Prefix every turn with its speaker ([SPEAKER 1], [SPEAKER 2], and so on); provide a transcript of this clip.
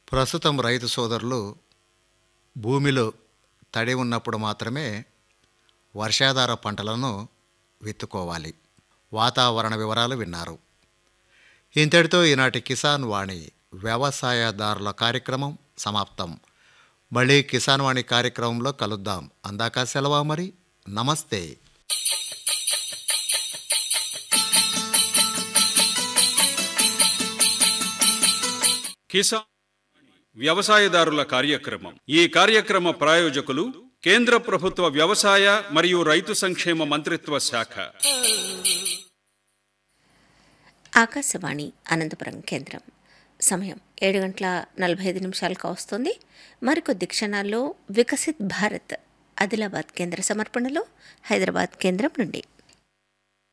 [SPEAKER 1] ప్రస్తుతం రైతు సోదరులు భూమిలో తడి ఉన్నప్పుడు మాత్రమే వర్షాధార పంటలను విత్తుకోవాలి వాతావరణ వివరాలు విన్నారు ఇంతటితో ఈనాటి కిసాన్ వాణి వ్యవసాయదారుల కార్యక్రమం సమాప్తం మళ్ళీ కిసాన్ వాణి కార్యక్రమంలో కలుద్దాం అందాక సెలవా మరి నమస్తే
[SPEAKER 2] కిసాన్ వ్యవసాయదారుల కార్యక్రమం ఈ కార్యక్రమ ప్రాయోజకులు కేంద్ర ప్రభుత్వ వ్యవసాయ మరియు రైతు సంక్షేమ మంత్రిత్వ శాఖ
[SPEAKER 3] ఆకాశవాణి అనంతపురం కేంద్రం సమయం ఏడు గంటల నలభై ఐదు నిమిషాలకు వస్తుంది మరికొద్ది క్షణాల్లో వికసిత్ భారత్ ఆదిలాబాద్ కేంద్ర సమర్పణలో హైదరాబాద్ కేంద్రం నుండి